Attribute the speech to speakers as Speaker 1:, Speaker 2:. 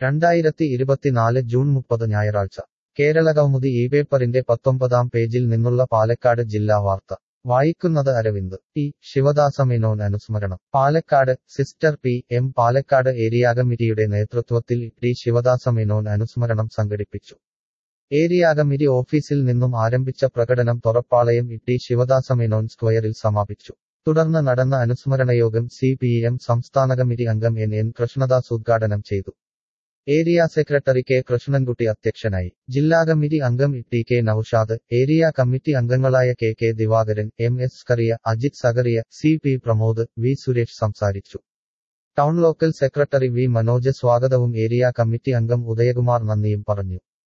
Speaker 1: രണ്ടായിരത്തി ഇരുപത്തിനാല് ജൂൺ മുപ്പത് ഞായറാഴ്ച കേരളകൗമുദി ഈ പേപ്പറിന്റെ പത്തൊമ്പതാം പേജിൽ നിന്നുള്ള പാലക്കാട് ജില്ലാ വാർത്ത വായിക്കുന്നത് അരവിന്ദ് ടി ശിവദാസമേനോൻ അനുസ്മരണം Palakkad sister P M Palakkad area കമ്മിറ്റിയുടെ നേതൃത്വത്തിൽ ടി ശിവദാസമേനോൻ അനുസ്മരണം സംഘടിപ്പിച്ചു ഏരിയ കമ്മിറ്റി ഓഫീസിൽ നിന്നും ആരംഭിച്ച പ്രകടനം തൊറപ്പാളയം ടി ശിവദാസമേനോൻ സ്ക്വയറിൽ സമാപിച്ചു തുടർന്ന് നടന്ന അനുസ്മരണയോഗം സി പി എം സംസ്ഥാന കമ്മിറ്റി അംഗം എൻ എൻ കൃഷ്ണദാസ് ഉദ്ഘാടനം ചെയ്തു ഏരിയ സെക്രട്ടറി കെ കൃഷ്ണൻകുട്ടി അധ്യക്ഷനായി ജില്ലാ കമ്മിറ്റി അംഗം T K Noushad area committee അംഗങ്ങളായ K K Divakaran M S Kariya Ajith Sagariya C P Pramod V Suresh സംസാരിച്ചു town local secretary V Manoj സ്വാഗതവും ഏരിയ കമ്മിറ്റി അംഗം ഉദയകുമാർ നന്ദിയും പറഞ്ഞു